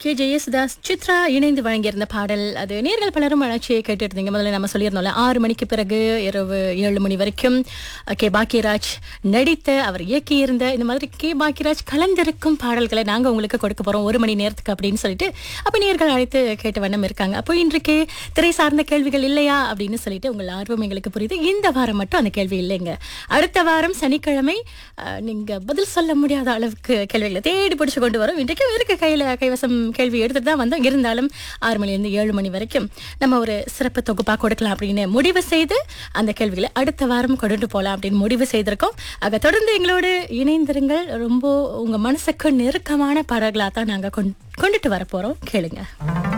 K Yesudas Chitra இணைந்து வழங்கியிருந்த பாடல் அது நேர்கள் பலரும் வளர்ச்சியை கேட்டுட்டு இருந்தீங்க முதல்ல நம்ம சொல்லியிருந்தோம்ல ஆறு மணிக்கு பிறகு இரவு ஏழு மணி வரைக்கும் அஹ், கே பாக்கியராஜ் நடித்த அவர் இயக்கியிருந்த இந்த மாதிரி கே பாக்கியராஜ் கலந்திருக்கும் பாடல்களை நாங்க உங்களுக்கு கொடுக்க போறோம் ஒரு மணி நேரத்துக்கு அப்படின்னு சொல்லிட்டு அப்ப நேர்கள் அழைத்து கேட்ட வண்ணம் இருக்காங்க அப்போ இன்றைக்கு திரை சார்ந்த கேள்விகள் இல்லையா அப்படின்னு சொல்லிட்டு உங்கள் ஆர்வம் எங்களுக்கு புரியுது இந்த வாரம் மட்டும் அந்த கேள்வி இல்லைங்க அடுத்த வாரம் சனிக்கிழமை அஹ், நீங்க பதில் சொல்ல முடியாத அளவுக்கு கேள்விகளை தேடி பிடிச்சு கொண்டு வரோம் இன்றைக்கு இருக்கு கையில கைவசம் கேள்வி எடுத்துட்டு தான் வந்தோம் இருந்தாலும் ஆறு மணிலேருந்து ஏழு மணி வரைக்கும் நம்ம ஒரு சிறப்பு தொகுப்பா கொடுக்கலாம் அப்படின்னு முடிவு செய்து அந்த கேள்விகளை அடுத்த வாரம் கொண்டுட்டு போகலாம் அப்படின்னு முடிவு செய்திருக்கோம் ஆக தொடர்ந்து எங்களோடு இணைந்திருங்கள் ரொம்ப உங்க மனசுக்கு நெருக்கமான பாடல்களாக தான் நாங்க கொண்டு- கொண்டுட்டு வர போறோம் கேளுங்க